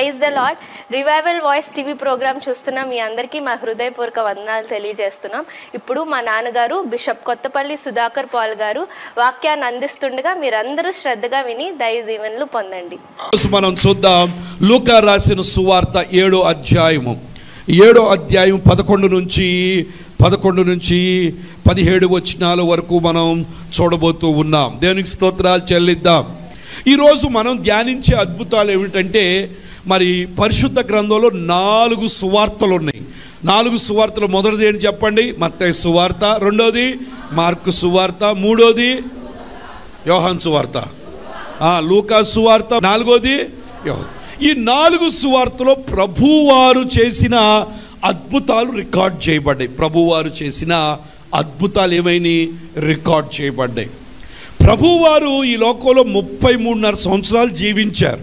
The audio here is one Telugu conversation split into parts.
Praise the Lord revival voice TV programme చూస్తున్న మీ అందరికీ మా హృదయపూర్వక వందనాలు తెలియజేస్తున్నాం ఇప్పుడు మా నాన్నగారు బిషప్ కొత్తపల్లి సుధాకర్ పాల్ గారు వాక్యాన్ని అందిస్తుండగా మీరందరూ శ్రద్ధగా విని దయ దీవెనలు పొందండి ఈరోజు మనం చూద్దాం లూకా రాసిన సువార్త ఏడో అధ్యాయము ఏడో అధ్యాయం పదకొండు నుంచి పదకొండు నుంచి పదిహేడు వచనాల వరకు మనం చూడబోతూ ఉన్నాం దేవునికి స్తోత్రాలు చెల్లిద్దాం ఈరోజు మనం ధ్యానించే అద్భుతాలు ఏమిటంటే మరి పరిశుద్ధ గ్రంథంలో నాలుగు సువార్తలు ఉన్నాయి నాలుగు సువార్తలు మొదటిది ఏంటి చెప్పండి మత్తయి సువార్త రెండోది మార్కు సువార్త మూడోది యోహాన్ సువార్త ఆ, లూకా సువార్త నాలుగోది యోహాన్. ఈ నాలుగు సువార్తలో ప్రభువారు చేసిన అద్భుతాలు రికార్డ్ చేయబడ్డాయి ప్రభువారు చేసిన అద్భుతాలు ఏమైనా రికార్డ్ చేయబడ్డాయి ప్రభువారు ఈ లోకంలో ముప్పై మూడున్నర సంవత్సరాలు జీవించారు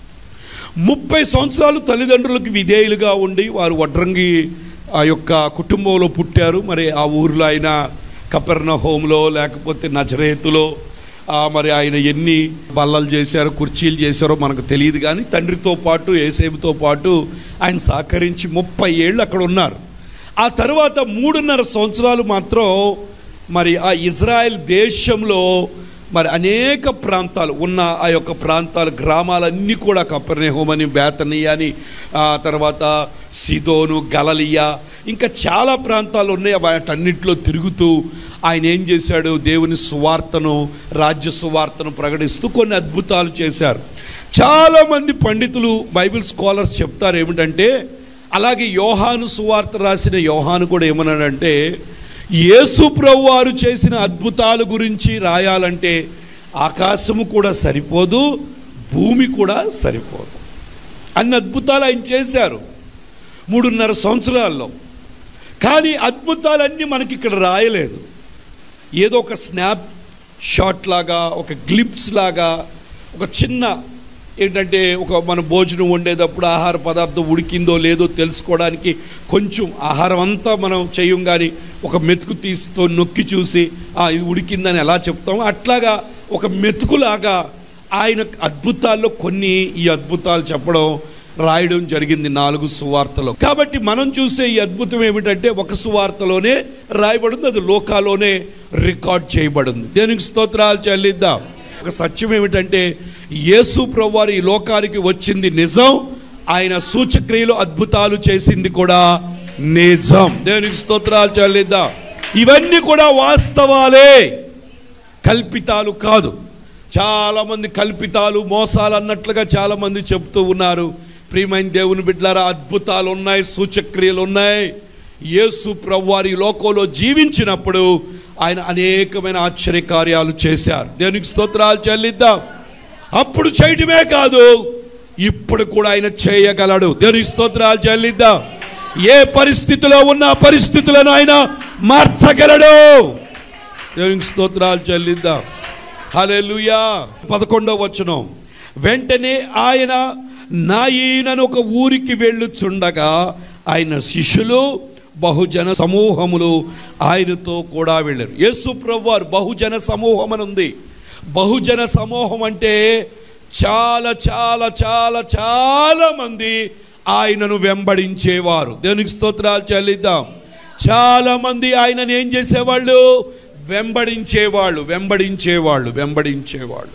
ముప్పై సంవత్సరాలు తల్లిదండ్రులకు విధేయులుగా ఉండి వారు వడ్రంగి ఆ యొక్క కుటుంబంలో పుట్టారు మరి ఆ ఊర్లో ఆయన కపెర్ణ హోంలో లేకపోతే నజరేతులో ఆ మరి ఆయన ఎన్ని బల్లలు చేశారో కుర్చీలు చేశారో మనకు తెలియదు కానీ తండ్రితో పాటు ఏసేపుతో పాటు ఆయన సహకరించి ముప్పై ఏళ్ళు అక్కడ ఉన్నారు ఆ తర్వాత మూడున్నర సంవత్సరాలు మాత్రం మరి ఆ ఇజ్రాయెల్ దేశంలో మరి అనేక ప్రాంతాలు ఉన్న ఆ యొక్క ప్రాంతాలు గ్రామాలన్నీ కూడా కపర్నేహోం అని బేతనీయ అని ఆ తర్వాత సిదోను గలలియా ఇంకా చాలా ప్రాంతాలు ఉన్నాయి వాటన్నిటిలో తిరుగుతూ ఆయన ఏం చేశాడు దేవుని సువార్తను రాజ్య సువార్తను ప్రకటిస్తూ కొన్ని అద్భుతాలు చేశారు చాలామంది పండితులు బైబిల్ స్కాలర్స్ చెప్తారు ఏమిటంటే అలాగే యోహాను సువార్త రాసిన యోహాను కూడా ఏమన్నాడంటే యేసు ప్రభు వారు చేసిన అద్భుతాల గురించి రాయాలంటే ఆకాశము కూడా సరిపోదు భూమి కూడా సరిపోదు అన్ని అద్భుతాలు ఆయన చేశారు మూడున్నర సంవత్సరాల్లో కానీ అద్భుతాలన్నీ మనకి ఇక్కడ రాయలేదు ఏదో ఒక స్నాప్ షాట్ లాగా ఒక గ్లిప్స్ లాగా ఒక చిన్న ఏంటంటే ఒక మన భోజనం వండేటప్పుడు ఆహార పదార్థం ఉడికిందో లేదో తెలుసుకోవడానికి కొంచెం ఆహారం అంతా మనం చేయం కానీ ఒక మెతుకు తీస్తూ నొక్కి చూసి "ఆ, ఇది ఉడికిందని ఎలా చెప్తాం అట్లాగా ఒక మెతుకులాగా ఆయన అద్భుతాల్లో కొన్ని ఈ అద్భుతాలు చెప్పడం రాయడం జరిగింది నాలుగు సువార్తలో కాబట్టి మనం చూసే ఈ అద్భుతం ఏమిటంటే ఒక సువార్తలోనే రాయబడింది అది లోకాలోనే రికార్డ్ చేయబడింది దేనికి స్తోత్రాలు చెల్లిద్దాం ఒక సత్యం ఏమిటంటే యేసు ప్రభువారు ఈ లోకానికి వచ్చింది నిజం ఆయన సూచక్రియలు అద్భుతాలు చేసింది కూడా నిజం దేవునికి స్తోత్రాలు చెల్లిద్దాం ఇవన్నీ కూడా వాస్తవాలే కల్పితాలు కాదు చాలామంది కల్పితాలు మోసాలు అన్నట్లుగా చాలామంది చెప్తూ ఉన్నారు ప్రియమైన దేవుని బిడ్డలారా అద్భుతాలు ఉన్నాయి సూచక్రియలు ఉన్నాయి యేసు ప్రభువారి లోకంలో జీవించినప్పుడు ఆయన అనేకమైన ఆశ్చర్యకార్యాలు చేశారు దేవునికి స్తోత్రాలు చెల్లిద్దాం అప్పుడు చేయటమే కాదు ఇప్పుడు కూడా ఆయన చేయగలడు దేవునికి స్తోత్రాలు చెల్లిద్దాం ఏ పరిస్థితిలో ఉన్న ఆ పరిస్థితులను ఆయన మార్చగలడు దేవునికి స్తోత్రాలు చెల్లిద్దాం హల్లెలూయా పదకొండవ వచనం వెంటనే ఆయన నాయనను ఒక ఊరికి వెళ్ళుచుండగా ఆయన శిష్యులు బహుజన సమూహములు ఆయనతో కూడా వెళ్ళారు యేసు ప్రభువారు బహుజన సమూహం అని ఉంది బహుజన సమూహం అంటే చాలా చాలా చాలా చాలా మంది ఆయనను వెంబడించేవారు దేవునికి స్తోత్రాలు చెల్లిద్దాం చాలా మంది ఆయనను ఏం చేసేవాళ్ళు వెంబడించేవాళ్ళు వెంబడించేవాళ్ళు వెంబడించేవాళ్ళు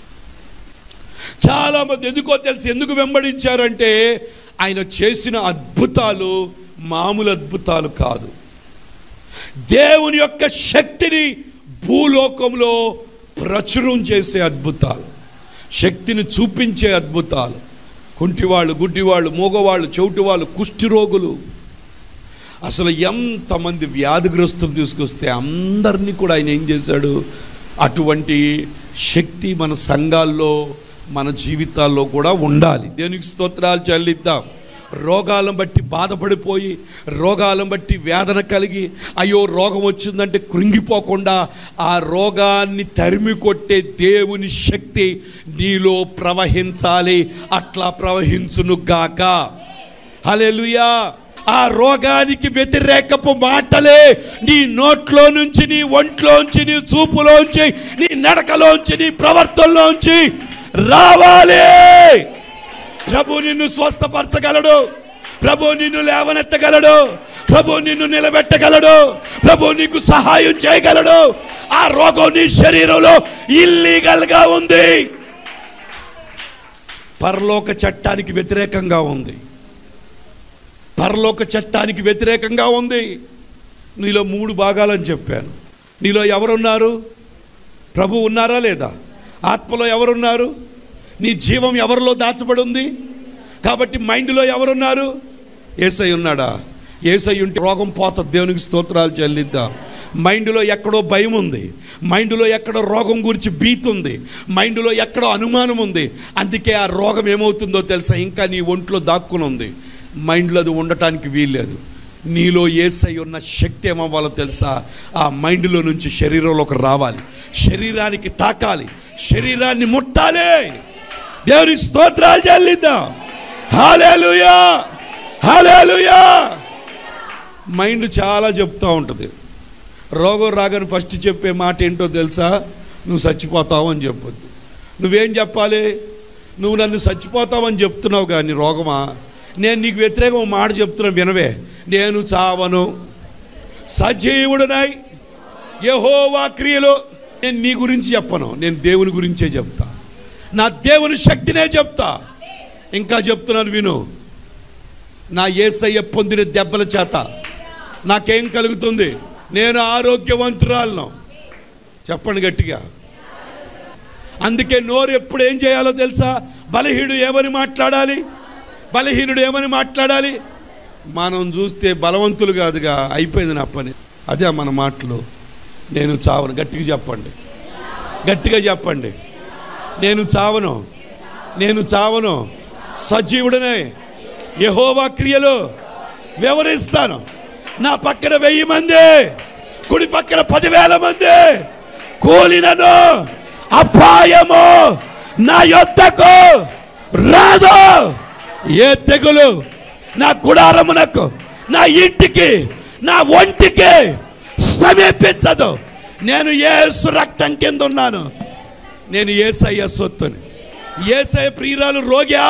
చాలా మంది ఎందుకో తెలిసి ఎందుకు వెంబడించారంటే ఆయన చేసిన అద్భుతాలు మామూలు అద్భుతాలు కాదు దేవుని యొక్క శక్తిని భూలోకంలో ప్రచురం చేసే అద్భుతాలు శక్తిని చూపించే అద్భుతాలు కుంటివాళ్ళు గుడ్డివాళ్ళు మూగవాళ్ళు చెవిటివాళ్ళు కుష్ఠిరోగులు అసలు ఎంతమంది వ్యాధిగ్రస్తులు తీసుకొస్తే అందరినీ కూడా ఆయన ఏం చేశాడు అటువంటి శక్తి మన సంఘాల్లో మన జీవితాల్లో కూడా ఉండాలి దేనికి స్తోత్రాలు చెల్లిద్దాం రోగాలను బట్టి బాధపడిపోయి రోగాలను బట్టి వేదన కలిగి అయ్యో రోగం వచ్చిందంటే కృంగిపోకుండా ఆ రోగాన్ని తరిమి కొట్టే దేవుని శక్తి నీలో ప్రవహించాలి అట్లా ప్రవహించును గాక హల్లెలూయా ఆ రోగానికి వ్యతిరేకపు మాటలే నీ నోట్లో నుంచి నీ ఒంట్లోంచి నీ చూపులోంచి నీ నడకలోంచి నీ ప్రవర్తనలోంచి రావాలి ప్రభు నిన్ను స్వస్థపరచగలడు ప్రభు నిన్ను లేవనెత్తగలడు ప్రభు నిన్ను నిలబెట్టగలడు ప్రభు నీకు సహాయం చేయగలడు ఆ రోగం నీ శరీరంలో ఇల్లీగల్ గా ఉంది పరలోక చట్టానికి వ్యతిరేకంగా ఉంది పరలోక చట్టానికి వ్యతిరేకంగా ఉంది నీలో మూడు భాగాలని చెప్పాను నీలో ఎవరున్నారు ప్రభు ఉన్నారా లేదా ఆత్మలో ఎవరున్నారు నీ జీవం ఎవరిలో దాచబడి ఉంది కాబట్టి మైండ్లో ఎవరున్నారు ఏసై ఉన్నాడా ఏసై ఉంటే రోగం పోతుంది దేవునికి స్తోత్రాలు చెల్లిద్దాం మైండ్లో ఎక్కడో భయం ఉంది మైండ్లో ఎక్కడో రోగం గురించి భీతి ఉంది మైండ్లో ఎక్కడో అనుమానం ఉంది అందుకే ఆ రోగం ఏమవుతుందో తెలుసా ఇంకా నీ ఒంట్లో దాక్కుని ఉంది మైండ్లో అది ఉండటానికి వీల్లేదు నీలో ఏసై ఉన్న శక్తి ఏమవ్వాలో తెలుసా ఆ మైండ్లో నుంచి శరీరంలోకి రావాలి శరీరానికి తాకాలి శరీరాన్ని ముట్టాలి దేవునికి స్తోత్రాలు చెల్లిద్దాం హాలేలుయా హాలేలుయా మైండ్ చాలా చెప్తూ ఉంటుంది రోగం రాగానే ఫస్ట్ చెప్పే మాట ఏంటో తెలుసా నువ్వు చచ్చిపోతావు అని చెప్పొద్దు నువ్వేం చెప్పాలి నువ్వు నన్ను చచ్చిపోతావని చెప్తున్నావు కానీ రోగమా నేను నీకు వ్యతిరేకం ఓ మాట చెప్తున్నా వినవే నేను చావను సజీవుడనై యెహోవా క్రియలో నేను నీ గురించి చెప్పను నేను దేవుని గురించే చెప్తా నా దేవుని శక్తినే చెప్తా ఇంకా చెప్తున్నాను విను నా ఏసయ్య పొందిన దెబ్బల చేత నాకేం కలుగుతుంది నేను ఆరోగ్యవంతురాలను చెప్పండి గట్టిగా అందుకే నోరు ఎప్పుడు ఏం చేయాలో తెలుసా బలహీనుడు ఏమని మాట్లాడాలి బలహీనుడు ఏమని మాట్లాడాలి మనం చూస్తే బలవంతులు కాదుగా అయిపోయింది నా పని అదే మన మాటలు నేను చావను గట్టిగా చెప్పండి గట్టిగా చెప్పండి నేను చావను నేను చావను సజీవుడనే యహోవా క్రియలు వివరిస్తాను నా పక్కన వెయ్యి మంది కుడి పక్కన పదివేల మంది కూలినను అపాయము నా యొద్దకు రాదు ఏ తెగులు నా గుడారమునకు నా ఇంటికి నా ఒంటికి సమీపించదు నేను ఏసు రక్తం కింద ఉన్నాను నేను ఏసయ్య సొత్తుని ఏసయ్య ప్రియురాలు రోగ్యా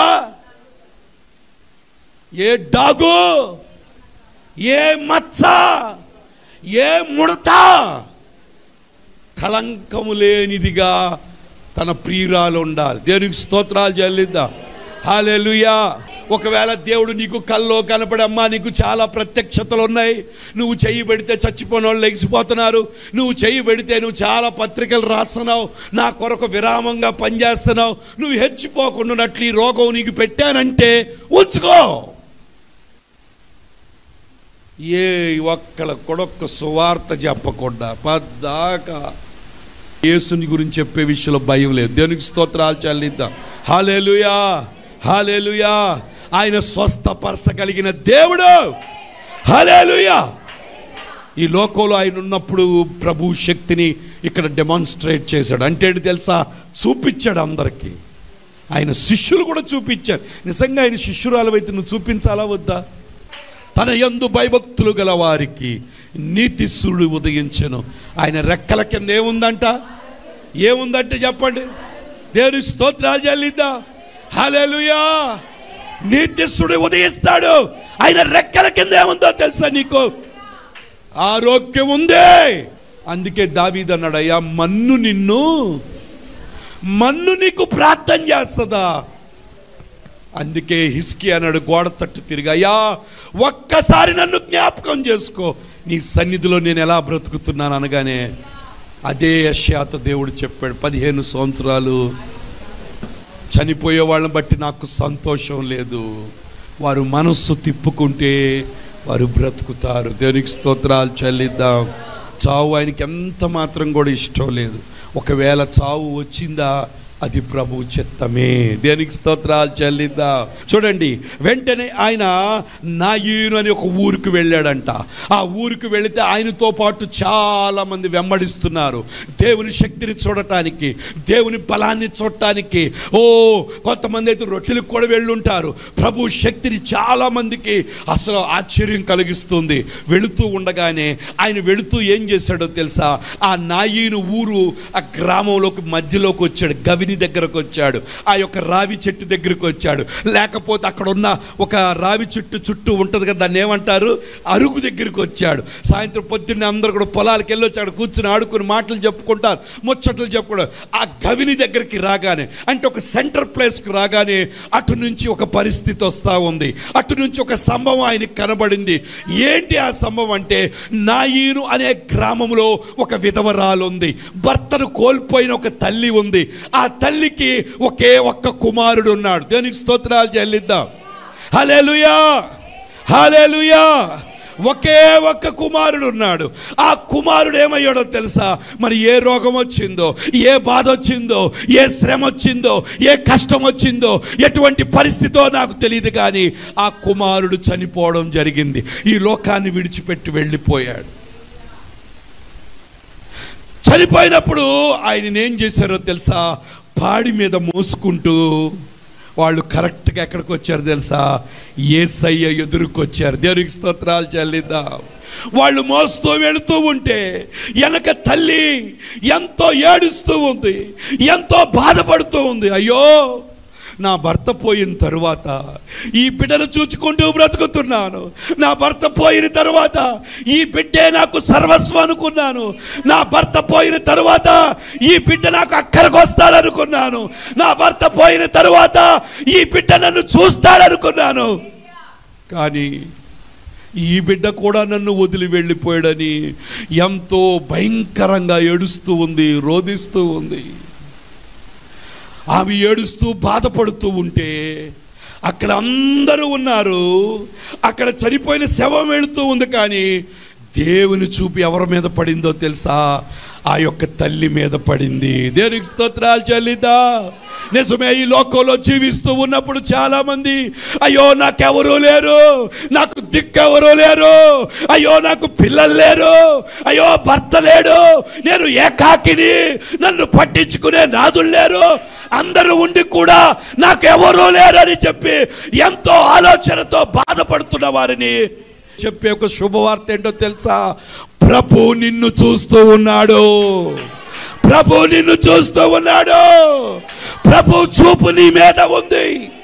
ఏ డాగు ఏ మచ్చ ఏ ముడత కళంకము లేనిదిగా తన ప్రియురాలు ఉండాలి దేవునికి స్తోత్రాలు చెల్లిద్దా హాలేలుయా ఒకవేళ దేవుడు నీకు కల్లో కనపడమ్మా నీకు చాలా ప్రత్యక్షతలు ఉన్నాయి నువ్వు చెయ్యి పెడితే చచ్చిపోయిన వాళ్ళు లెగిసిపోతున్నారు నువ్వు చెయ్యి పెడితే నువ్వు చాలా పత్రికలు రాస్తున్నావు నా కొరకు విరామంగా పనిచేస్తున్నావు నువ్వు హెచ్చిపోకుండానట్లు ఈ రోగం నీకు పెట్టానంటే ఉంచుకో ఏ ఒక్కల కొడొక్క సువార్త చెప్పకుండా పద్దాకా యేసుని గురించి చెప్పే విషయంలో భయం లేదు దేవునికి స్తోత్రాలు చెల్లిద్దాం హాలేలుయా హాలేలుయా ఆయన స్వస్థపరచగలిగిన దేవుడు హాలేలుయా ఈ లోకంలో ఆయన ఉన్నప్పుడు ప్రభు శక్తిని ఇక్కడ డెమాన్స్ట్రేట్ చేశాడు అంటే ఏంటి తెలుసా చూపించాడు అందరికీ ఆయన శిష్యులు కూడా చూపించారు నిజంగా ఆయన శిష్యురాలు అయితే నువ్వు చూపించాలా వద్దా తన యందు భయభక్తులు గల వారికి నీతిశుడు ఉదయించను ఆయన రెక్కల కింద ఏముందంట ఏముందంటే చెప్పండి దేవుని స్తోత్రాలు చెల్లిద్దా హల్లెలూయా నీతిశుడు ఉదయిస్తాడు ఆయన రెక్కల కింద ఏముందో తెలుసా నీకు ఆరోగ్యం ఉందే అందుకే దావీద్ అన్నాడు అయ్యా మన్ను నిన్ను మన్ను నీకు ప్రార్థన చేస్తుందా అందుకే హిస్కి అన్నాడు గోడ తట్టు తిరిగి అయ్యా ఒక్కసారి నన్ను జ్ఞాపకం చేసుకో నీ సన్నిధిలో నేను ఎలా బ్రతుకుతున్నాను అనగానే అదే యశ్యాత దేవుడు చెప్పాడు పదిహేను సంవత్సరాలు చనిపోయే వాళ్ళని బట్టి నాకు సంతోషం లేదు వారు మనస్సు తిప్పుకుంటే వారు బ్రతుకుతారు దేవునికి స్తోత్రాలు చెల్లిద్దాం చావు ఆయనకి ఎంత మాత్రం కూడా ఇష్టం లేదు ఒకవేళ చావు వచ్చిందా అది ప్రభు చిత్తమే దేనికి స్తోత్రాలు చెల్లిద్దా చూడండి వెంటనే ఆయన నాయీను అని ఒక ఊరికి వెళ్ళాడంట ఆ ఊరికి వెళితే ఆయనతో పాటు చాలా మంది వెంబడిస్తున్నారు దేవుని శక్తిని చూడటానికి దేవుని బలాన్ని చూడటానికి ఓ కొంతమంది అయితే రొట్టెలకు కూడా వెళ్ళుంటారు ప్రభు శక్తిని చాలా మందికి అసలు ఆశ్చర్యం కలిగిస్తుంది వెళుతూ ఉండగానే ఆయన వెళుతూ ఏం చేశాడో తెలుసా ఆ నాయీను ఊరు ఆ గ్రామంలోకి మధ్యలోకి వచ్చాడు గవిని గవిని దగ్గరకు వచ్చాడు ఆ యొక్క రావి చెట్టు దగ్గరకు వచ్చాడు లేకపోతే అక్కడ ఉన్న ఒక రావి చెట్టు చుట్టూ ఉంటుంది కదా దాన్ని ఏమంటారు అరుగు దగ్గరికి వచ్చాడు సాయంత్రం పొద్దున్నే అందరూ కూడా పొలాలకు వెళ్ళొచ్చి అక్కడ కూర్చుని ఆడుకుని మాటలు చెప్పుకుంటారు ముచ్చట్లు చెప్పుకుంటారు ఆ గవిని దగ్గరికి రాగానే అంటే ఒక సెంటర్ ప్లేస్కి రాగానే అటు నుంచి ఒక పరిస్థితి వస్తూ ఉంది అటు నుంచి ఒక సంభవం ఆయనకి కనబడింది ఏంటి ఆ సంభవం అంటే నాయీను అనే గ్రామంలో ఒక విధవరాలు ఉంది భర్తను కోల్పోయిన ఒక తల్లి ఉంది ఆ తల్లికి ఒకే ఒక్క కుమారుడు ఉన్నాడు దేనికి స్తోత్రాలు చెల్లిద్దాం హలేలుయా హలేలుయా ఒకే ఒక్క కుమారుడు ఉన్నాడు ఆ కుమారుడు ఏమయ్యాడో తెలుసా మరి ఏ రోగం వచ్చిందో ఏ బాధ వచ్చిందో ఏ శ్రమ వచ్చిందో ఏ కష్టం వచ్చిందో ఎటువంటి పరిస్థితో నాకు తెలియదు కానీ ఆ కుమారుడు చనిపోవడం జరిగింది ఈ లోకాన్ని విడిచిపెట్టి వెళ్ళిపోయాడు చనిపోయినప్పుడు ఆయన ఏం చేశారో తెలుసా పాడి మీద మోసుకుంటూ వాళ్ళు కరెక్ట్గా ఎక్కడికి వచ్చారు తెలుసా ఏసయ్య ఎదురుకొచ్చారు దేవునికి స్తోత్రాలు చెల్లిద్దాం వాళ్ళు మోస్తూ వెళుతూ ఉంటే వెనక తల్లి ఎంతో ఏడుస్తూ ఉంది ఎంతో బాధపడుతూ ఉంది అయ్యో నా భర్త పోయిన తరువాత ఈ బిడ్డను చూచుకుంటూ బ్రతుకుతున్నాను నా భర్త పోయిన తరువాత ఈ బిడ్డే నాకు సర్వస్వం అనుకున్నాను నా భర్త పోయిన తరువాత ఈ బిడ్డ నాకు అక్కడికి వస్తాడనుకున్నాను నా భర్త పోయిన తరువాత ఈ బిడ్డ నన్ను చూస్తాడనుకున్నాను కానీ ఈ బిడ్డ కూడా నన్ను వదిలి వెళ్ళిపోయాడని ఎంతో భయంకరంగా ఏడుస్తూ ఉంది రోధిస్తూ ఉంది ఆమె ఏడుస్తూ బాధపడుతూ ఉంటే అక్కడ అందరూ ఉన్నారు అక్కడ చనిపోయిన శవం వెళుతూ ఉంది కానీ దేవుని చూపి ఎవరి మీద పడిందో తెలుసా ఆ యొక్క తల్లి మీద పడింది దేవునికి స్తోత్రాలు చెల్లిద్దా నిజమే ఈ లోకంలో జీవిస్తూ ఉన్నప్పుడు చాలా మంది అయ్యో నాకెవరూ లేరు నాకు దిక్కెవరూ లేరు అయ్యో నాకు పిల్లలు లేరు అయ్యో భర్త లేడు నేను ఏకాకిని నన్ను పట్టించుకునే నాదులు లేరు అందరూ ఉండి కూడా నాకెవరూ లేరని చెప్పి ఎంతో ఆలోచనతో బాధపడుతున్న వారిని చెప్పే ఒక శుభవార్త ఏంటో తెలుసా ప్రభు నిన్ను చూస్తూ ఉన్నాడు ప్రభు నిన్ను చూస్తూ ఉన్నాడు ప్రభు చూపు నీ మీద ఉంది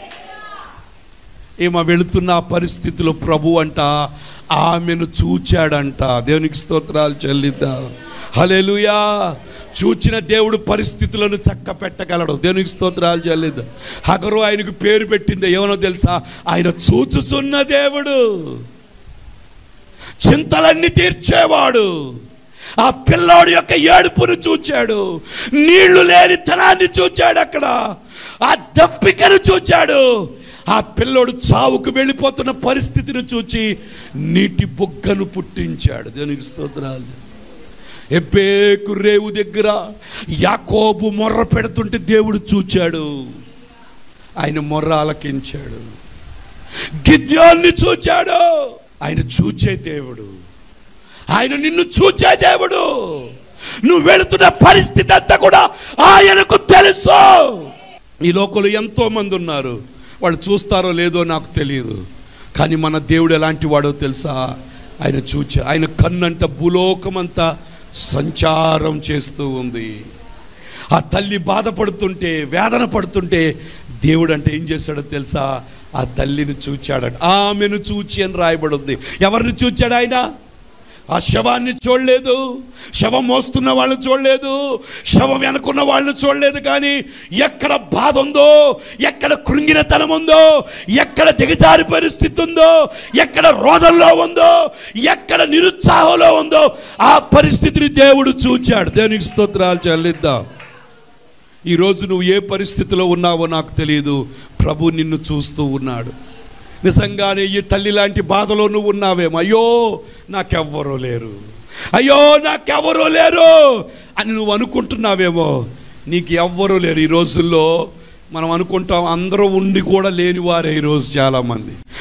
ఈమె వెళుతున్న ఆ పరిస్థితిలో ప్రభు అంట ఆమెను చూచాడంట దేవునికి స్తోత్రాలు చెల్లిద్దాం హల్లెలూయా చూచిన దేవుడు పరిస్థితులను చక్క పెట్టగలడు దేవునికి స్తోత్రాలు చెల్లిద్దాం హగరు ఆయనకు పేరు పెట్టింది ఏమనో తెలుసా ఆయన చూచుచున్న దేవుడు చింతలన్నీ తీర్చేవాడు ఆ పిల్లోడు యొక్క ఏడుపును చూచాడు నీళ్లు లేని తనాన్ని చూచాడు అక్కడ ఆ దప్పికను చూచాడు ఆ పిల్లోడు చావుకు వెళ్ళిపోతున్న పరిస్థితిని చూచి నీటి బొగ్గను పుట్టించాడు దేవునికి స్తోత్రాలు ఎబ్బేకు రేవు దగ్గర యాకోబు మొర్ర పెడుతుంటే దేవుడు చూచాడు ఆయన మొర్ర ఆలకించాడు గిద్యోన్ని చూచాడు ఆయన చూచే దేవుడు ఆయన నిన్ను చూచే దేవుడు నువ్వు వెళుతున్న పరిస్థితి అంతా కూడా ఆయనకు తెలుసు ఈ లోకంలో ఎంతో మంది ఉన్నారు వాళ్ళు చూస్తారో లేదో నాకు తెలియదు కానీ మన దేవుడు ఎలాంటి వాడో తెలుసా ఆయన చూచే ఆయన కన్నంట భూలోకమంతా సంచారం చేస్తూ ఉంది ఆ తల్లి బాధపడుతుంటే వేదన పడుతుంటే దేవుడు అంటే ఏం చేశాడో తెలుసా ఆ తల్లిని చూచాడట ఆమెను చూచి అని రాయబడింది ఎవరిని చూచాడు ఆయన ఆ శవాన్ని చూడలేదు శవం మోస్తున్న వాళ్ళని చూడలేదు శవం వెనుకున్న వాళ్ళని చూడలేదు కానీ ఎక్కడ బాధ ఉందో ఎక్కడ కృంగినతనం ఉందో ఎక్కడ దిగజారి పరిస్థితి ఉందో ఎక్కడ రోదంలో ఉందో ఎక్కడ నిరుత్సాహంలో ఉందో ఆ పరిస్థితిని దేవుడు చూచాడు దేవునికి స్తోత్రాలు చెల్లిద్దాం ఈరోజు నువ్వు ఏ పరిస్థితిలో ఉన్నావో నాకు తెలియదు ప్రభు నిన్ను చూస్తూ ఉన్నాడు నిజంగానే ఈ తల్లి లాంటి బాధలో నువ్వు ఉన్నావేమో అయ్యో నాకెవ్వరూ లేరు అయ్యో నాకెవ్వరూ లేరు అని నువ్వు అనుకుంటున్నావేమో నీకు ఎవ్వరూ లేరు ఈ రోజుల్లో మనం అనుకుంటాం అందరూ ఉండి కూడా లేని వారే ఈరోజు చాలామంది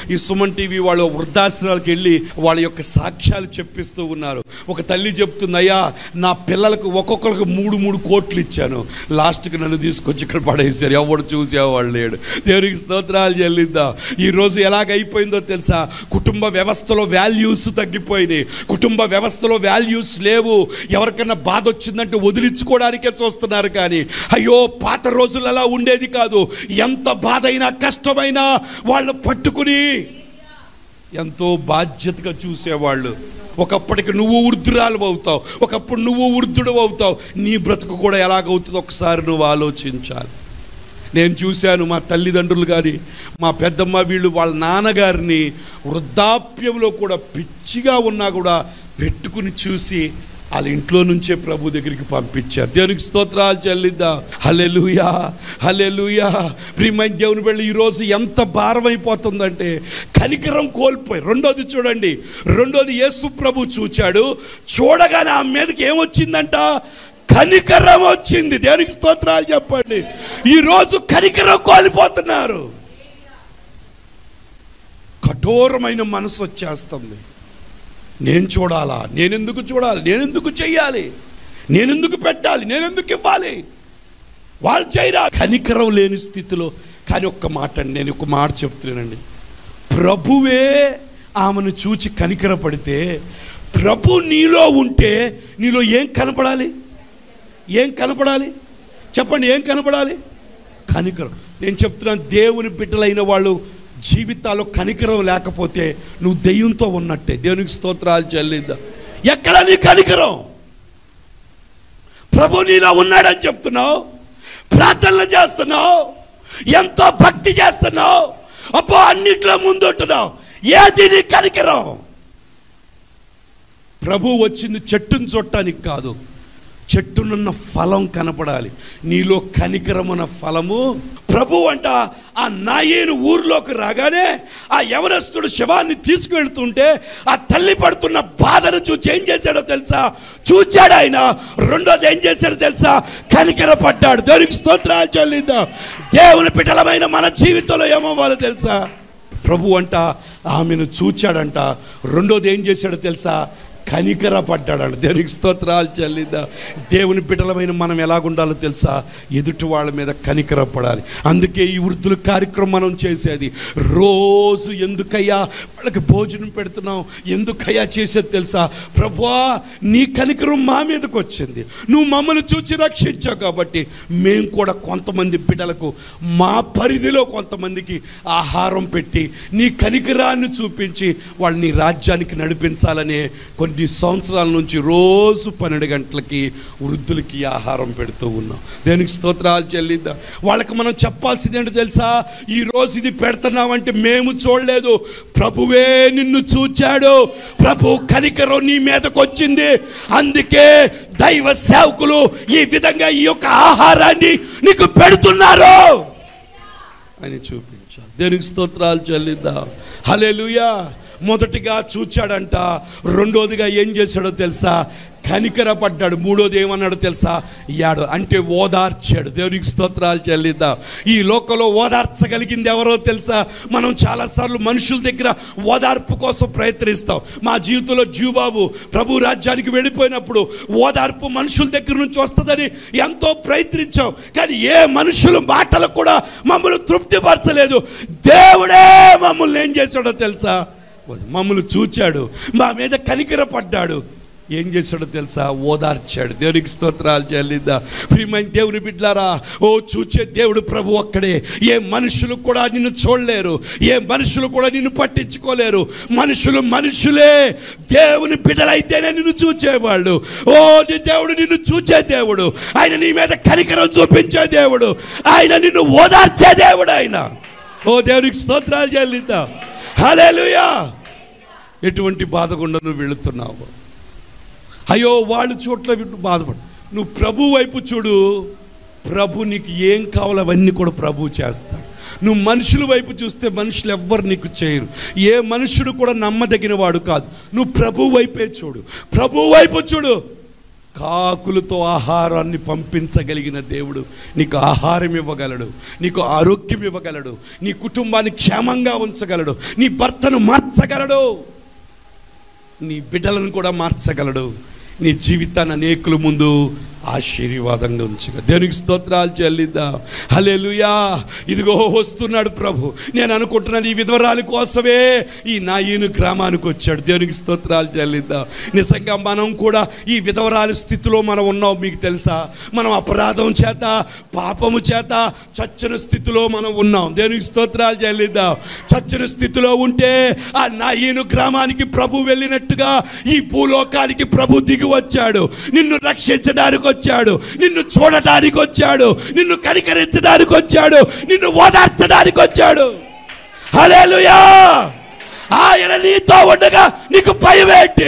ఈ సుమన్ టీవీ వాళ్ళు వృద్ధాశ్రమాలకు వెళ్ళి వాళ్ళ యొక్క సాక్ష్యాలు చెప్పిస్తూ ఉన్నారు ఒక తల్లి చెప్తుంది అయ్యా నా పిల్లలకు ఒక్కొక్కరికి మూడు మూడు కోట్లు ఇచ్చాను లాస్ట్కి నన్ను తీసుకొచ్చి ఇక్కడ పడేశారు ఎవడు చూసేవాడు లేడు దేవునికి స్తోత్రాలు చెల్లిద్దాం ఈ రోజు ఎలాగైపోయిందో తెలుసా కుటుంబ వ్యవస్థలో వాల్యూస్ తగ్గిపోయినాయి కుటుంబ వ్యవస్థలో వాల్యూస్ లేవు ఎవరికైనా బాధ వచ్చిందంటే వదిలించుకోవడానికే చూస్తున్నారు కానీ అయ్యో పాత రోజులు అలా ఉండేది కాదు ఎంత బాధ అయినా కష్టమైనా వాళ్ళు పట్టుకుని ఎంతో బాధ్యతగా చూసేవాళ్ళు ఒకప్పటికి నువ్వు వృద్ధురాలు అవుతావు ఒకప్పుడు నువ్వు వృద్ధుడు అవుతావు నీ బ్రతుకు కూడా ఎలాగవుతుందో ఒకసారి నువ్వు ఆలోచించాలి నేను చూశాను మా తల్లిదండ్రులు కానీ మా పెద్దమ్మ వీళ్ళు వాళ్ళ నాన్నగారిని వృద్ధాప్యంలో కూడా పిచ్చిగా ఉన్నా కూడా పెట్టుకుని చూసి వాళ్ళ ఇంట్లో నుంచే ప్రభు దగ్గరికి పంపించారు దేవునికి స్తోత్రాలు చెల్లిద్దా హలెలుయా హలెలుయా ప్రియమైన దేవుని వెళ్ళి ఈరోజు ఎంత భారం అయిపోతుందంటే కనికరం కోల్పోయి రెండోది చూడండి రెండోది యేసు ప్రభు చూచాడు చూడగానే ఆ మీదకి ఏమొచ్చిందంట కనికరం వచ్చింది దేవునికి స్తోత్రాలు చెప్పండి ఈరోజు కనికరం కోల్పోతున్నారు కఠోరమైన మనసు వచ్చేస్తుంది నేను చూడాలా నేనెందుకు చూడాలి నేనెందుకు చెయ్యాలి నేనెందుకు పెట్టాలి నేనెందుకు ఇవ్వాలి వాళ్ళు చేయరా కనికరం లేని స్థితిలో కానీ ఒక్క మాట అండి నేను ఒక మాట చెప్తున్నానండి ప్రభువే ఆమెను చూచి కనికరపడితే ప్రభు నీలో ఉంటే నీలో ఏం కనపడాలి ఏం కనపడాలి చెప్పండి ఏం కనపడాలి కనికరం నేను చెప్తున్నాను దేవుని బిడ్డలైన వాళ్ళు జీవితాల్లో కనికరం లేకపోతే నువ్వు దెయ్యంతో ఉన్నట్టే దేవునికి స్తోత్రాలు చెల్లిద్దా ఎక్కడ నీ కనికరం ప్రభు నీలో ఉన్నాడని చెప్తున్నావు ప్రార్థనలు చేస్తున్నావు ఎంతో భక్తి చేస్తున్నావు అబ్బో అన్నిట్లో ముందుంటున్నావు ఏది నీ కనికరం ప్రభు వచ్చింది చెట్టును చుట్టానికి కాదు చెట్టునున్న ఫలం కనపడాలి నీలో కనికరమున ఫలము ప్రభు అంట ఆ నాయేను ఊర్లోకి రాగానే ఆ యవనస్తుడు శవాన్ని తీసుకువెళ్తుంటే ఆ తల్లి పడుతున్న బాధను చూచి ఏం చేశాడో తెలుసా చూచాడు ఆయన రెండోది ఏం చేశాడో తెలుసా కనికర పడ్డాడు దేవునికి స్తోత్రాలు చెల్లిందా దేవుని పిటలమైన మన జీవితంలో ఏమవ్వాలో తెలుసా ప్రభు అంట ఆమెను చూచాడంట రెండోది ఏం చేశాడో తెలుసా కనికర పడ్డాడంట దేవునికి స్తోత్రాలు చెల్లిద్దా దేవుని బిడ్డలమైన మనం ఎలాగుండాలో తెలుసా ఎదుటి వాళ్ళ మీద కనికర పడాలి అందుకే ఈ వృద్ధుల కార్యక్రమం మనం చేసేది రోజు ఎందుకయ్యా వాళ్ళకి భోజనం పెడుతున్నాం ఎందుకయ్యా చేసేది తెలుసా ప్రభువా నీ కనికరం మా మీదకి వచ్చింది నువ్వు మమ్మల్ని చూచి రక్షించావు కాబట్టి మేము కూడా కొంతమంది బిడ్డలకు మా పరిధిలో కొంతమందికి ఆహారం పెట్టి నీ కనికరాన్ని చూపించి వాళ్ళని రాజ్యానికి నడిపించాలనే కొన్ని సంవత్సరాల నుంచి రోజు పన్నెండు గంటలకి వృద్ధులకి ఆహారం పెడుతూ ఉన్నాం దేనికి స్తోత్రాలు చెల్లిద్దాం వాళ్ళకి మనం చెప్పాల్సింది ఏంటో తెలుసా ఈ రోజు ఇది పెడుతున్నామంటే మేము చూడలేదు ప్రభువే నిన్ను చూచాడు ప్రభు కనికరం నీ మీదకి వచ్చింది అందుకే దైవ సేవకులు ఈ విధంగా ఈ యొక్క ఆహారాన్ని నీకు పెడుతున్నారు అని చూపించాలి దేనికి స్తోత్రాలు చెల్లిద్దాం హల్లెలూయా మొదటిగా చూచాడంట రెండోదిగా ఏం చేశాడో తెలుసా కనికర పడ్డాడు మూడోది ఏమన్నాడో తెలుసా యాడు అంటే ఓదార్చాడు దేవునికి స్తోత్రాలు చెల్లిద్దాం ఈ లోకంలో ఓదార్చగలిగింది ఎవరో తెలుసా మనం చాలాసార్లు మనుషుల దగ్గర ఓదార్పు కోసం ప్రయత్నిస్తాం మా జీవితంలో జీవబాబు ప్రభు రాజ్యానికి వెళ్ళిపోయినప్పుడు ఓదార్పు మనుషుల దగ్గర నుంచి వస్తుందని ఎంతో ప్రయత్నించాం కానీ ఏ మనుషుల మాటలకు కూడా మమ్మల్ని తృప్తిపరచలేదు దేవుడే మమ్మల్ని ఏం చేశాడో తెలుసా మమ్మల్ని చూచాడు మా మీద కనికర పడ్డాడు ఏం చేశాడో తెలుసా ఓదార్చాడు దేవునికి స్తోత్రాలు చెల్లిద్దా ప్రియమైన దేవుని బిడ్లారా ఓ చూచే దేవుడు ప్రభు ఒక్కడే ఏ మనుషులు కూడా నిన్ను చూడలేరు ఏ మనుషులు కూడా నిన్ను పట్టించుకోలేరు మనుషులు మనుషులే దేవుని బిడ్డలైతేనే నిన్ను చూచేవాళ్ళు ఓ నీ దేవుడు నిన్ను చూచే దేవుడు ఆయన నీ మీద కనికరం చూపించే దేవుడు ఆయన నిన్ను ఓదార్చే దేవుడు ఆయన ఓ దేవునికి స్తోత్రాలు చెల్లిద్దాం హల్లెలూయా ఎటువంటి బాధ గుండా నువ్వు వెళుతున్నావు అయ్యో వాళ్ళు చోట్ల వింటూ బాధపడు నువ్వు ప్రభు వైపు చూడు ప్రభు నీకు ఏం కావాలో అవన్నీ కూడా ప్రభు చేస్తాడు నువ్వు మనుషుల వైపు చూస్తే మనుషులు ఎవ్వరు నీకు చేయరు ఏ మనుషుడు కూడా నమ్మదగిన వాడు కాదు నువ్వు ప్రభు వైపే చూడు ప్రభు వైపు చూడు కాకులతో ఆహారాన్ని పంపించగలిగిన దేవుడు నీకు ఆహారం ఇవ్వగలడు నీకు ఆరోగ్యం ఇవ్వగలడు నీ కుటుంబాన్ని క్షేమంగా ఉంచగలడు నీ భర్తను మార్చగలడు నీ బిడ్డలను కూడా మార్చగలడు నీ జీవితాన్ని అనేకుల ముందు ఆశీర్వాదంగా ఉంచుగా దేవునికి స్తోత్రాలు చెల్లిద్దాం హల్లెలూయా ఇదిగో వస్తున్నాడు ప్రభు నేను అనుకుంటున్నాను ఈ విధవరాలి కోసమే ఈ నాయను గ్రామానికి వచ్చాడు దేవునికి స్తోత్రాలు చెల్లిద్దాం నిజంగా మనం కూడా ఈ విధవరాలి స్థితిలో మనం ఉన్నాం మీకు తెలుసా మనం అపరాధం చేత పాపము చేత చచ్చిన స్థితిలో మనం ఉన్నాం దేవునికి స్తోత్రాలు చెల్లిద్దాం చచ్చిన స్థితిలో ఉంటే ఆ నాయను గ్రామానికి ప్రభు వెళ్ళినట్టుగా ఈ భూలోకానికి ప్రభు దిగి వచ్చాడు నిన్ను రక్షించడానికి వచ్చాడు నిన్ను చూడటానికి వచ్చాడు నిన్ను కనికరించడానికి వచ్చాడు నిన్ను ఓదార్చడానికి వచ్చాడు హల్లెలూయా ఆయన నీతో ఉండగా నీకు భయమేంటి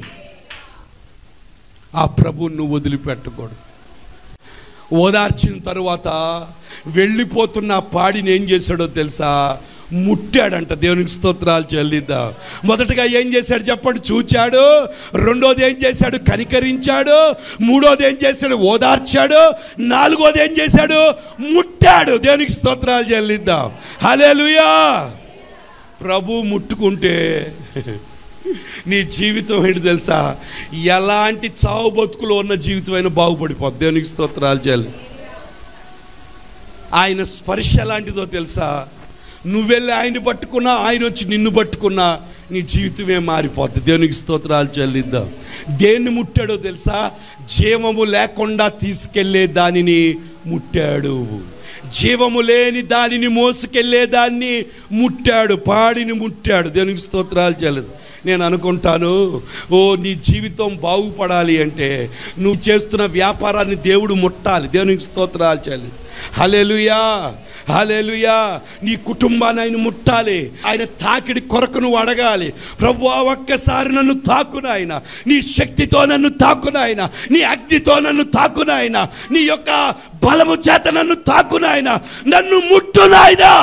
ఆ ప్రభువును నువ్వు వదిలిపెట్టకూడదు ఓదార్చిన తరువాత వెళ్ళిపోతున్న ఆ పాడిని ఏం చేశాడో తెలుసా ముట్టాడంట దేవునికి స్తోత్రాలు చెల్లిద్దాం మొదటగా ఏం చేశాడు చెప్పండి చూచాడు రెండోది ఏం చేశాడు కనికరించాడు మూడోది ఏం చేశాడు ఓదార్చాడు నాలుగోది ఏం చేశాడు ముట్టాడు దేవునికి స్తోత్రాలు చెల్లిద్దాం హలేలుయా ప్రభు ముట్టుకుంటే నీ జీవితం ఏంటి తెలుసా ఎలాంటి చావు బతుకులో ఉన్న జీవితం అయినా బాగుపడిపోద్ది దేవునికి స్తోత్రాలు చెల్లి ఆయన స్పర్శ ఎలాంటిదో తెలుసా నువ్వెళ్ళి ఆయన్ని పట్టుకున్నా ఆయన వచ్చి నిన్ను పట్టుకున్నా నీ జీవితమే మారిపోద్ది దేవునికి స్తోత్రాలు చెల్లిద్దాం దేన్ని ముట్టాడో తెలుసా జీవము లేకుండా తీసుకెళ్లే దానిని ముట్టాడు జీవము లేని దానిని మోసుకెళ్లే దాన్ని ముట్టాడు పాడిని ముట్టాడు దేవునికి స్తోత్రాలు చెల్లదు నేను అనుకుంటాను ఓ నీ జీవితం బాగుపడాలి అంటే నువ్వు చేస్తున్న వ్యాపారాన్ని దేవుడు ముట్టాలి దేవునికి స్తోత్రాలు చెల్లి హలేలుయా హలేలుయా నీ కుటుంబాన్ని ఆయన ముట్టాలి ఆయన తాకిడి కొరకు నువ్వు అడగాలి ప్రభు ఒక్కసారి నన్ను తాకున ఆయన నీ శక్తితో నన్ను తాకున ఆయన నీ అగ్నితో నన్ను తాకున ఆయన నీ యొక్క బలము చేత నన్ను తాకున ఆయన నన్ను ముట్టునాయనా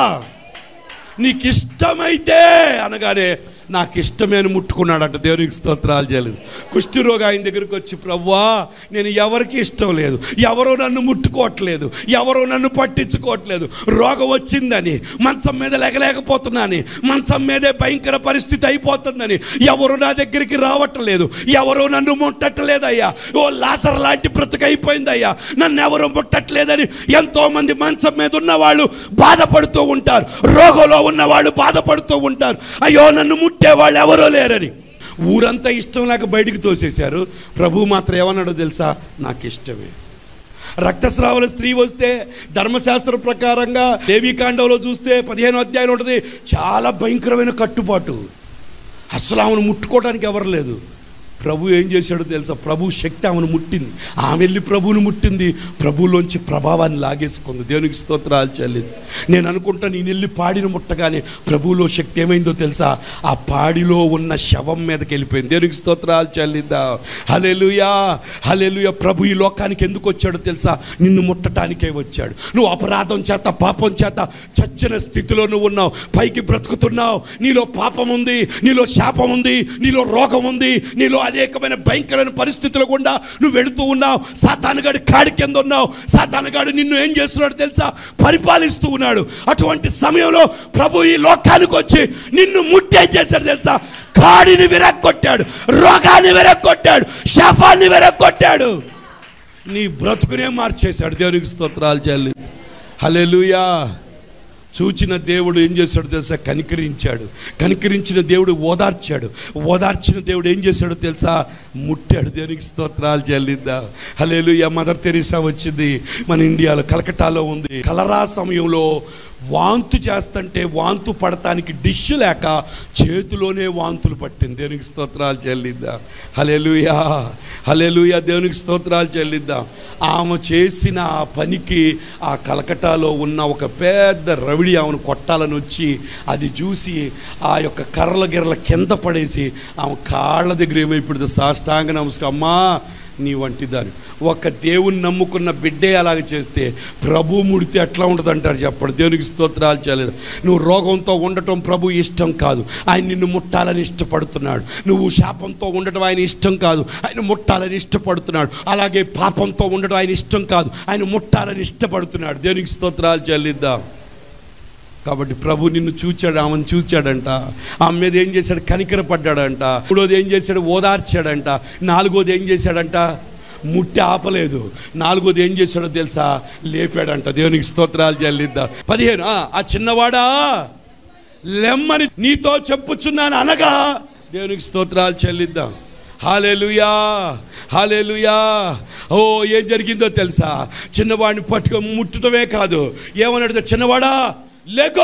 నీకు ఇష్టమైతే అనగానే నాకు ఇష్టమే అని ముట్టుకున్నాడట దేవునికి స్తోత్రాలు చేయలేదు కుష్ఠరోగి ఆయన దగ్గరికి వచ్చి ప్రవ్వా నేను ఎవరికి ఇష్టం లేదు ఎవరో నన్ను ముట్టుకోవట్లేదు ఎవరో నన్ను పట్టించుకోవట్లేదు రోగం వచ్చిందని మంచం మీద లేకలేకపోతున్నాను మంచం మీదే భయంకర పరిస్థితి అయిపోతుందని ఎవరు నా దగ్గరికి రావట్లేదు ఎవరో నన్ను ముట్టట్లేదయ్యా ఓ లాసర్ లాంటి బ్రతుకైపోయిందయ్యా నన్ను ఎవరు ముట్టట్లేదని ఎంతో మంది మంచం మీద ఉన్న వాళ్ళు బాధపడుతూ ఉంటారు రోగంలో ఉన్న వాళ్ళు బాధపడుతూ ఉంటారు అయ్యో నన్ను ముట్టే వాళ్ళు ఎవరో లేరని ఊరంతా ఇష్టం లేక బయటికి తోసేశారు ప్రభు మాత్రం ఏమన్నాడో తెలుసా నాకు ఇష్టమే రక్తస్రావుల స్త్రీ వస్తే ధర్మశాస్త్ర ప్రకారంగా దేవీకాండంలో చూస్తే పదిహేను అధ్యాయులు ఉంటుంది చాలా భయంకరమైన కట్టుబాటు అసలు ఆమెను ముట్టుకోవడానికి ఎవరు లేదు ప్రభు ఏం చేశాడో తెలుసా ప్రభు శక్తి ఆమెను ముట్టింది ఆమె వెళ్ళి ప్రభువును ముట్టింది ప్రభువులోంచి ప్రభావాన్ని లాగేసుకుంది దేవునికి స్తోత్రాలు చెల్లింది నేను అనుకుంటా నేను వెళ్ళి పాడిని ముట్టగానే ప్రభువులో శక్తి ఏమైందో తెలుసా ఆ పాడిలో ఉన్న శవం మీదకి వెళ్ళిపోయింది దేవునికి స్తోత్రాలు చెల్లిద్దా హలెలుయా హలెలుయా ప్రభు ఈ లోకానికి ఎందుకు వచ్చాడో తెలుసా నిన్ను ముట్టడానికే వచ్చాడు నువ్వు అపరాధం చేత పాపం చేత చచ్చిన స్థితిలో నువ్వు ఉన్నావు పైకి బ్రతుకుతున్నావు నీలో పాపం ఉంది నీలో శాపం ఉంది నీలో రోగం ఉంది నీలో అనేకమైన భయంకరమైన పరిస్థితుల గుండా నువ్వు వెళుతూ ఉన్నావు సాతానుగాడి కాడి కింద ఉన్నావు సాతానుగాడు నిన్ను ఏం చేస్తున్నాడు తెలుసా పరిపాలిస్తూ ఉన్నాడు అటువంటి సమయంలో ప్రభు ఈ లోకానికి వచ్చి నిన్ను ముట్టే చేశాడు తెలుసా కాడిని విరక్కొట్టాడు రోగాన్ని విరక్కొట్టాడు శాపాన్ని విరక్కొట్టాడు నీ బ్రతుకునే మార్చేశాడు దేవునికి స్తోత్రాలు చెల్లి హల్లెలూయా చూచిన దేవుడు ఏం చేశాడు తెలుసా కనికరించాడు కనికరించిన దేవుడు ఓదార్చాడు ఓదార్చిన దేవుడు ఏం చేశాడో తెలుసా ముట్టాడు దేవునికి స్తోత్రాలు చెల్లిద్దా హలేలు మదర్ తెరీసా వచ్చింది మన ఇండియాలో కలకటాలో ఉంది కలరా సమయంలో వాంతు చేస్తుంటే వాంతు పడటానికి డిష్ లేక చేతిలోనే వాంతులు పట్టింది దేవునికి స్తోత్రాలు చెల్లిద్దాం హలేలుయా హలేలుయా దేవునికి స్తోత్రాలు చెల్లిద్దాం ఆమె చేసిన ఆ పనికి ఆ కలకటాలో ఉన్న ఒక పెద్ద రవిడి ఆమెను కొట్టాలని వచ్చి అది చూసి ఆ యొక్క కర్రల గిర్రల కింద పడేసి ఆమె కాళ్ళ దగ్గర ఏమైపోయింది సాష్టాంగ నమస్కారం అమ్మా నీ వంటి దాని ఒక దేవుని నమ్ముకున్న బిడ్డే అలాగ చేస్తే ప్రభు ముడితే ఎట్లా ఉంటుంది అంటారు చెప్పండి దేవునికి స్తోత్రాలు చేయలేదు నువ్వు రోగంతో ఉండటం ప్రభు ఇష్టం కాదు ఆయన నిన్ను ముట్టాలని ఇష్టపడుతున్నాడు నువ్వు శాపంతో ఉండటం ఆయన ఇష్టం కాదు ఆయన ముట్టాలని ఇష్టపడుతున్నాడు అలాగే పాపంతో ఉండటం ఆయన ఇష్టం కాదు ఆయన ముట్టాలని ఇష్టపడుతున్నాడు దేవునికి స్తోత్రాలు చెల్లిద్దాం కాబట్టి ప్రభు నిన్ను చూచాడు ఆమెను చూచాడంట ఆమె మీద ఏం చేశాడు కనికర పడ్డాడంట మూడోది ఏం చేశాడు ఓదార్చాడంట నాలుగోది ఏం చేశాడంట ముట్టి ఆపలేదు నాలుగోది ఏం చేశాడో తెలుసా లేపాడంట దేవునికి స్తోత్రాలు చెల్లిద్దాం పదిహేను ఆ, ఆ చిన్నవాడా లెమ్మని నీతో చెప్పుచున్నాను అనగా దేవునికి స్తోత్రాలు చెల్లిద్దాం హాలేలుయా హాలేలుయా ఓ ఏం జరిగిందో తెలుసా చిన్నవాడిని పట్టుకొని ముట్టడమే కాదు ఏమన్నాడు చిన్నవాడా లేకో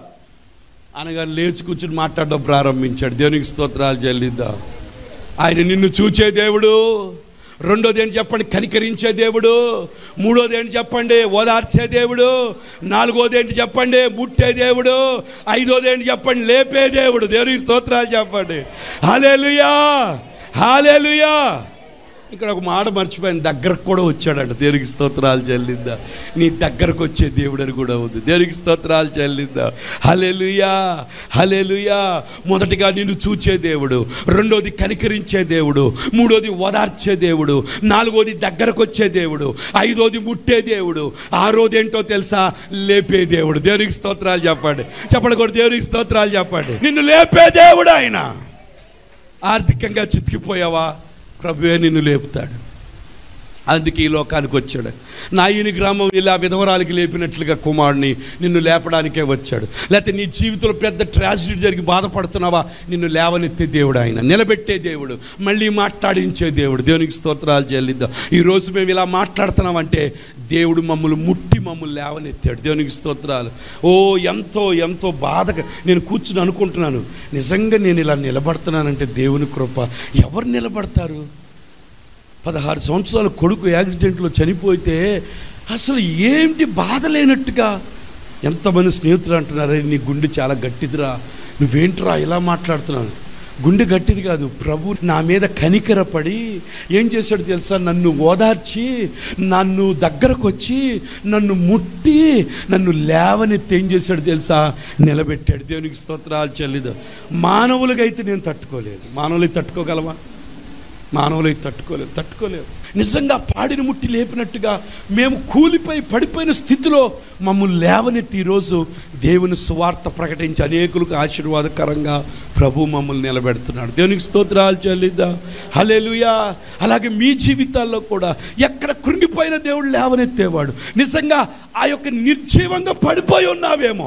అనగా లేచి కూర్చుని మాట్లాడడం ప్రారంభించాడు దేవునికి స్తోత్రాలు చెల్లిద్దాం ఆయన నిన్ను చూచే దేవుడు రెండోది ఏంటి చెప్పండి కనికరించే దేవుడు మూడోది ఏంటి చెప్పండి ఓదార్చే దేవుడు నాలుగోది ఏంటి చెప్పండి ముట్టే దేవుడు ఐదోది ఏంటి చెప్పండి లేపే దేవుడు దేవునికి స్తోత్రాలు చెప్పండి హాలేలుయా హాలేలుయా ఇక్కడ ఒక మాట మర్చిపోయాను దగ్గరకు కూడా వచ్చాడంట దేవునికి స్తోత్రాలు చెల్లిద్దా నీ దగ్గరకు వచ్చే దేవుడు అని కూడా ఉంది దేవునికి స్తోత్రాలు చెల్లిద్దా హలెలుయా హలెలుయా మొదటిగా నిన్ను చూచే దేవుడు రెండోది కనికరించే దేవుడు మూడోది ఓదార్చే దేవుడు నాలుగోది దగ్గరకు వచ్చే దేవుడు ఐదోది ముట్టే దేవుడు ఆరోది ఏంటో తెలుసా లేపే దేవుడు దేవునికి స్తోత్రాలు చెప్పండి చెప్పండి కూడా దేవునికి స్తోత్రాలు చెప్పండి నిన్ను లేపే దేవుడు ఆయన ఆర్థికంగా చితికిపోయావా ప్రభువే నిన్ను లేపుతాడు అందుకే ఈ లోకానికి వచ్చాడు నాయుని గ్రామం ఇలా విధవరాలకి లేపినట్లుగా కుమారుని నిన్ను లేపడానికే వచ్చాడు లేకపోతే నీ జీవితంలో పెద్ద ట్రాజిడీ జరిగి బాధపడుతున్నావా నిన్ను లేవనెత్తే దేవుడు ఆయన నిలబెట్టే దేవుడు మళ్ళీ మాట్లాడించే దేవుడు దేవునికి స్తోత్రాలు చెల్లిద్దాం ఈరోజు మేము ఇలా మాట్లాడుతున్నామంటే దేవుడు మమ్మల్ని ముట్టి మమ్మల్ని లేవనెత్తాడు దేవునికి స్తోత్రాలు ఓ ఎంతో ఎంతో బాధగా నేను కూర్చుని అనుకుంటున్నాను నిజంగా నేను ఇలా నిలబడుతున్నానంటే దేవుని కృప ఎవరు నిలబడతారు పదహారు సంవత్సరాల కొడుకు యాక్సిడెంట్లో చనిపోతే అసలు ఏంటి బాధ లేనట్టుగా ఎంతమంది స్నేహితులు అంటున్నారు నీ గుండె చాలా గట్టిదిరా నువ్వేంట్రా ఇలా మాట్లాడుతున్నాను గుండె గట్టిది కాదు ప్రభు నా మీద కనికరపడి ఏం చేశాడు తెలుసా నన్ను ఓదార్చి నన్ను దగ్గరకు వచ్చి నన్ను ముట్టి నన్ను లేవనెత్తి ఏం చేశాడు తెలుసా నిలబెట్టాడు దేవునికి స్తోత్రాలు చెల్లిదు మానవులుగా అయితే నేను తట్టుకోలేదు మానవులకి తట్టుకోగలవా మానవులై తట్టుకోలేవు తట్టుకోలేవు నిజంగా పాడిని ముట్టి లేపినట్టుగా మేము కూలిపోయి పడిపోయిన స్థితిలో మమ్మల్ని లేవనెత్తి ఈరోజు దేవుని సువార్త ప్రకటించి అనేకులకు ఆశీర్వాదకరంగా ప్రభు మమ్మల్ని నిలబెడుతున్నాడు దేవునికి స్తోత్రాలు చెల్లిద్దా హలేలుయా అలాగే మీ జీవితాల్లో కూడా ఎక్కడ కృంగిపోయిన దేవుడు లేవనెత్తేవాడు నిజంగా ఆ యొక్క నిర్జీవంగా పడిపోయి ఉన్నావేమో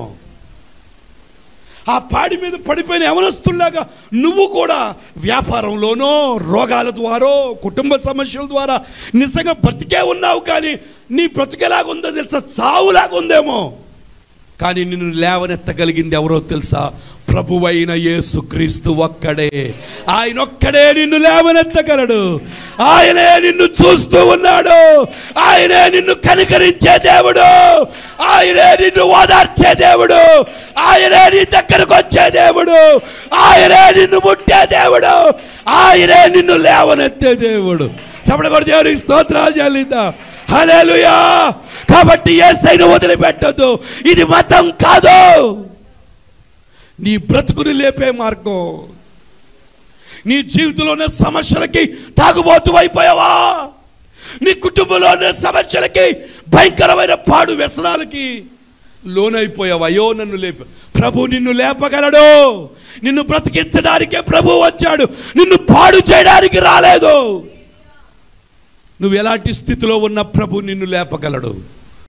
ఆ పాడి మీద పడిపోయిన యవనస్తుల్లాగా నువ్వు కూడా వ్యాపారంలోనో రోగాల ద్వారా కుటుంబ సమస్యల ద్వారా నిజంగా బ్రతికే ఉన్నావు కానీ నీ బ్రతికేలాగుందో తెలుసా చావులాగా ఉందేమో కానీ నిన్ను లేవనెత్తగలిగింది ఎవరో తెలుసా ప్రభువైన యేసు క్రీస్తు ఒక్కడే ఆయన ఒక్కడే నిన్ను లేవనెత్తగలడు ఆయనే నిన్ను చూస్తూ ఉన్నాడు ఆయనే నిన్ను కనికరించే దేవుడు ఆయనే నిన్ను ఓదార్చే దేవుడు ఆయనే నీ దగ్గరకు వచ్చే దేవుడు ఆయనే నిన్ను ముట్టే దేవుడు ఆయనే నిన్ను లేవనెత్తే దేవుడు చెప్పడం కూడా దేవునికి స్తోత్రాలు చెల్లిద్దాం హల్లెలూయా కాబట్టి యేసయ్యను వదిలిపెట్టొద్దు ఇది మతం కాదు నీ బ్రతుకుని లేపే మార్గం నీ జీవితంలో ఉన్న సమస్యలకి తాగుబోతు అయిపోయావా నీ కుటుంబంలో ఉన్న సమస్యలకి భయంకరమైన పాడు వ్యసనాలకి లోనైపోయావా అయ్యో నన్ను లేప ప్రభు నిన్ను లేపగలడు నిన్ను బ్రతికించడానికే ప్రభు వచ్చాడు నిన్ను పాడు చేయడానికి రాలేదు నువ్వు ఎలాంటి స్థితిలో ఉన్న ప్రభు నిన్ను లేపగలడు